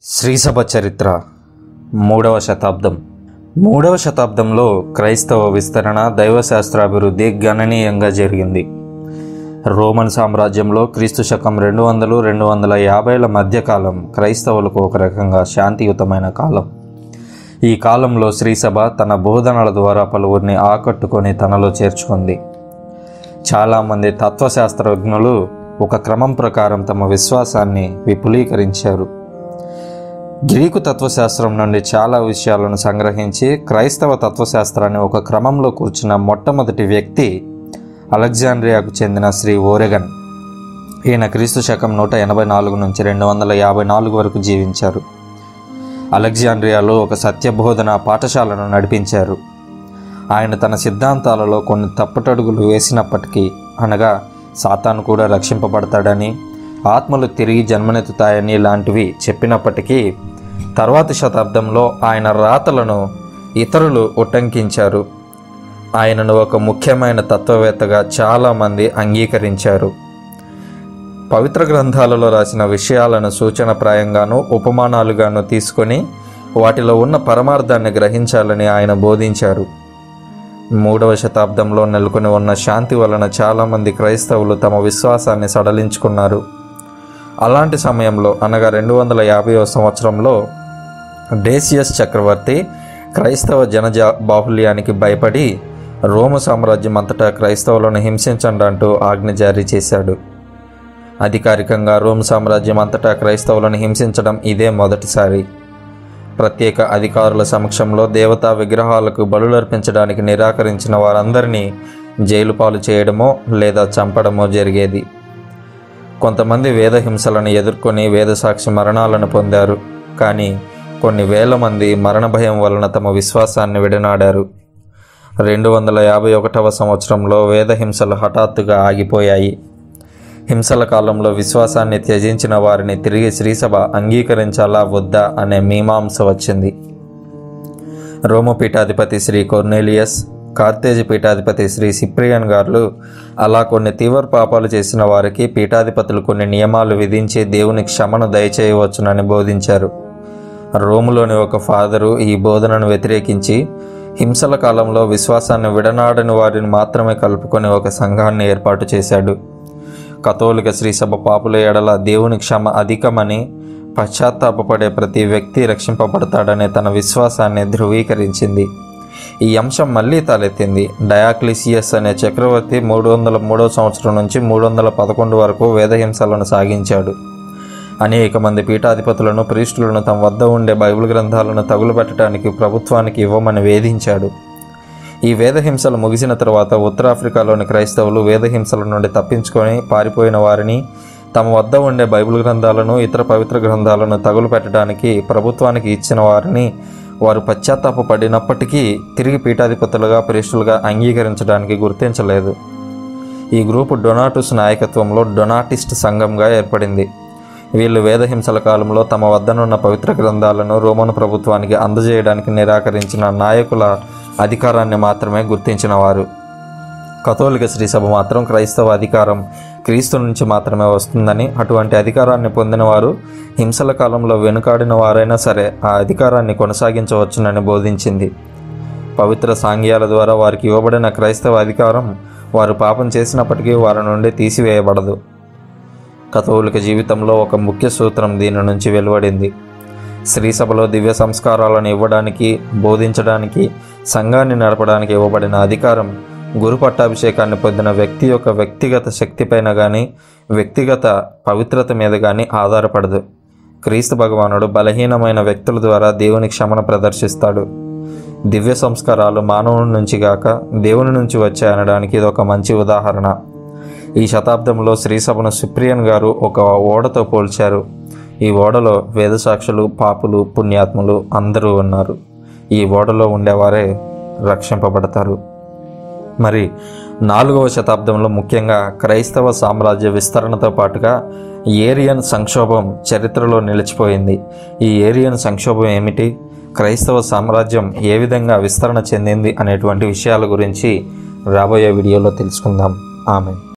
శ్రీసభ చరిత్ర మూడవ శతాబ్దం మూడవ శతాబ్దంలో క్రైస్తవ విస్తరణ దైవశాస్త్రాభివృద్ధి గణనీయంగా జరిగింది రోమన్ సామ్రాజ్యంలో క్రీస్తు శకం రెండు వందలు రెండు వందల యాభైల మధ్యకాలం క్రైస్తవులకు ఒక రకంగా శాంతియుతమైన కాలం ఈ కాలంలో శ్రీసభ తన బోధనల ద్వారా పలువురిని ఆకట్టుకొని తనలో చేర్చుకుంది చాలామంది తత్వశాస్త్రజ్ఞులు ఒక క్రమం ప్రకారం తమ విశ్వాసాన్ని విపులీకరించారు గ్రీకు తత్వశాస్త్రం నుండి చాలా విషయాలను సంగ్రహించి క్రైస్తవ తత్వశాస్త్రాన్ని ఒక క్రమంలో కూర్చున్న మొట్టమొదటి వ్యక్తి అలెగ్జాండ్రియాకు చెందిన శ్రీ ఓరెగన్ ఈయన క్రీస్తు శకం నూట ఎనభై నాలుగు నుంచి రెండు వందల యాభై నాలుగు వరకు జీవించారు అలెగ్జాండ్రియాలో ఒక సత్యబోధన పాఠశాలను నడిపించారు ఆయన తన సిద్ధాంతాలలో కొన్ని తప్పటడుగులు వేసినప్పటికీ అనగా సాతాను కూడా రక్షింపబడతాడని ఆత్మలు తిరిగి జన్మనెత్తుతాయని లాంటివి చెప్పినప్పటికీ తర్వాతి శతాబ్దంలో ఆయన రాతలను ఇతరులు ఉటంకించారు ఆయనను ఒక ముఖ్యమైన తత్వవేత్తగా చాలామంది అంగీకరించారు పవిత్ర గ్రంథాలలో రాసిన విషయాలను సూచనప్రాయంగాను ఉపమానాలుగాను తీసుకొని వాటిలో ఉన్న పరమార్థాన్ని గ్రహించాలని ఆయన బోధించారు మూడవ శతాబ్దంలో నెలకొని ఉన్న శాంతి వలన చాలామంది క్రైస్తవులు తమ విశ్వాసాన్ని సడలించుకున్నారు అలాంటి సమయంలో అనగా రెండు వందల యాభైవ సంవత్సరంలో డేసియస్ చక్రవర్తి క్రైస్తవ జనజా బాహుల్యానికి భయపడి రోము సామ్రాజ్యం అంతటా క్రైస్తవులను హింసించండి అంటూ ఆజ్ఞ జారీ చేశాడు అధికారికంగా రోమ్ సామ్రాజ్యం అంతటా క్రైస్తవులను హింసించడం ఇదే మొదటిసారి ప్రత్యేక అధికారుల సమక్షంలో దేవతా విగ్రహాలకు బలులర్పించడానికి నిరాకరించిన వారందరినీ జైలు పాలు చేయడమో లేదా చంపడమో జరిగేది కొంతమంది వేద హింసలను ఎదుర్కొని వేదసాక్షి మరణాలను పొందారు కానీ కొన్ని వేల మంది మరణ భయం వలన తమ విశ్వాసాన్ని విడనాడారు రెండు వందల యాభై ఒకటవ సంవత్సరంలో వేద హింసలు హఠాత్తుగా ఆగిపోయాయి హింసల కాలంలో విశ్వాసాన్ని త్యజించిన వారిని తిరిగి శ్రీసభ అంగీకరించాలా వద్దా అనే మీమాంస వచ్చింది రోము పీఠాధిపతి శ్రీ కొర్నేలియస్ కార్తేజి పీఠాధిపతి శ్రీ సిప్రియన్ గారు అలా కొన్ని తీవ్ర పాపాలు చేసిన వారికి పీఠాధిపతులు కొన్ని నియమాలు విధించి దేవుని క్షమను దయచేయవచ్చునని బోధించారు రోములోని ఒక ఫాదరు ఈ బోధనను వ్యతిరేకించి హింసల కాలంలో విశ్వాసాన్ని విడనాడని వారిని మాత్రమే కలుపుకొని ఒక సంఘాన్ని ఏర్పాటు చేశాడు కథోలిక శ్రీసభ పాపుల ఎడల దేవుని క్షమ అధికమని పశ్చాత్తాపపడే ప్రతి వ్యక్తి రక్షింపబడతాడనే తన విశ్వాసాన్ని ధృవీకరించింది ఈ అంశం మళ్ళీ తలెత్తింది డయాక్లిసియస్ అనే చక్రవర్తి మూడు వందల మూడవ సంవత్సరం నుంచి మూడు వందల పదకొండు వరకు వేదహింసలను సాగించాడు అనేక మంది పీఠాధిపతులను ప్రీస్టులను తమ వద్ద ఉండే బైబిల్ గ్రంథాలను తగులుపెట్టడానికి ప్రభుత్వానికి ఇవ్వమని వేధించాడు ఈ వేదహింసలు ముగిసిన తర్వాత ఉత్తరాఫ్రికాలోని క్రైస్తవులు వేదహింసల నుండి తప్పించుకొని పారిపోయిన వారిని తమ వద్ద ఉండే బైబిల్ గ్రంథాలను ఇతర పవిత్ర గ్రంథాలను తగులు పెట్టడానికి ప్రభుత్వానికి ఇచ్చిన వారిని వారు పశ్చాత్తాపడినప్పటికీ తిరిగి పీఠాధిపతులుగా ప్రేష్ఠులుగా అంగీకరించడానికి గుర్తించలేదు ఈ గ్రూపు డొనాటుస్ నాయకత్వంలో డొనాటిస్ట్ సంఘంగా ఏర్పడింది వీళ్ళు వేదహింసల కాలంలో తమ వద్దనున్న పవిత్ర గ్రంథాలను రోమను ప్రభుత్వానికి అందజేయడానికి నిరాకరించిన నాయకుల అధికారాన్ని మాత్రమే గుర్తించిన వారు కథోలిక శ్రీసభ మాత్రం క్రైస్తవ అధికారం క్రీస్తు నుంచి మాత్రమే వస్తుందని అటువంటి అధికారాన్ని పొందిన వారు హింసల కాలంలో వెనుకాడిన వారైనా సరే ఆ అధికారాన్ని కొనసాగించవచ్చునని బోధించింది పవిత్ర సాంగ్యాల ద్వారా వారికి ఇవ్వబడిన క్రైస్తవ అధికారం వారు పాపం చేసినప్పటికీ వారి నుండి తీసివేయబడదు కథోలిక జీవితంలో ఒక ముఖ్య సూత్రం దీని నుంచి వెలువడింది శ్రీసభలో దివ్య సంస్కారాలను ఇవ్వడానికి బోధించడానికి సంఘాన్ని నడపడానికి ఇవ్వబడిన అధికారం గురు పట్టాభిషేకాన్ని పొందిన వ్యక్తి యొక్క వ్యక్తిగత శక్తిపైన కానీ వ్యక్తిగత పవిత్రత మీద కానీ ఆధారపడదు క్రీస్తు భగవానుడు బలహీనమైన వ్యక్తుల ద్వారా దేవుని క్షమణ ప్రదర్శిస్తాడు దివ్య సంస్కారాలు మానవుని నుంచి గాక దేవుని నుంచి వచ్చాయి అనడానికి ఇది ఒక మంచి ఉదాహరణ ఈ శతాబ్దంలో శ్రీసభను సుప్రియన్ గారు ఒక ఓడతో పోల్చారు ఈ ఓడలో వేదసాక్షులు పాపులు పుణ్యాత్ములు అందరూ ఉన్నారు ఈ ఓడలో ఉండేవారే రక్షింపబడతారు మరి నాలుగవ శతాబ్దంలో ముఖ్యంగా క్రైస్తవ సామ్రాజ్య విస్తరణతో పాటుగా ఏరియన్ సంక్షోభం చరిత్రలో నిలిచిపోయింది ఈ ఏరియన్ సంక్షోభం ఏమిటి క్రైస్తవ సామ్రాజ్యం ఏ విధంగా విస్తరణ చెందింది అనేటువంటి విషయాల గురించి రాబోయే వీడియోలో తెలుసుకుందాం ఆమె